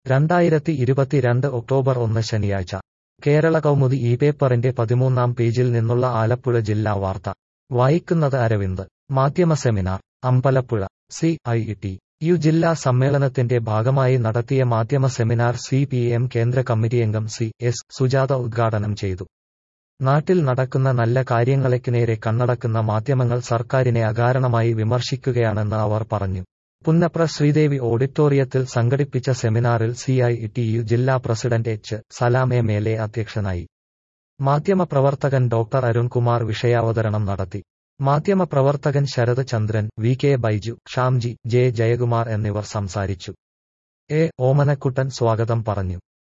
രണ്ടായിരത്തി ഇരുപത്തിരണ്ട് ഒക്ടോബർ ഒന്ന് ശനിയാഴ്ച കേരള കൗമുദി ഈ പേപ്പറിന്റെ പതിമൂന്നാം പേജിൽ നിന്നുള്ള ആലപ്പുഴ ജില്ലാ വാർത്ത വായിക്കുന്നത് അരവിന്ദ് മാധ്യമ seminar Ambalappuzha C I T U ജില്ലാ സമ്മേളനത്തിന്റെ ഭാഗമായി നടത്തിയ മാധ്യമ സെമിനാർ സി പി എം കേന്ദ്ര കമ്മിറ്റിയംഗം സി എസ് സുജാത ഉദ്ഘാടനം ചെയ്തു നാട്ടിൽ നടക്കുന്ന നല്ല കാര്യങ്ങളെക്ക് നേരെ കണ്ണടക്കുന്ന മാധ്യമങ്ങൾ സർക്കാരിനെ അകാരണമായി വിമർശിക്കുകയാണെന്ന് അവർ പറഞ്ഞു പുന്നപ്ര ശ്രീദേവി ഓഡിറ്റോറിയത്തിൽ സംഘടിപ്പിച്ച സെമിനാറിൽ സി ഐ ടി യു ജില്ലാ president H Salam M L A അധ്യക്ഷനായി മാധ്യമപ്രവർത്തകൻ ഡോക്ടർ അരുൺകുമാർ വിഷയാവതരണം നടത്തി മാധ്യമപ്രവർത്തകൻ Sarath Chandran V K Baiju Shamji J Jayakumar എന്നിവർ സംസാരിച്ചു എ ഓമനക്കുട്ടൻ സ്വാഗതം പറഞ്ഞു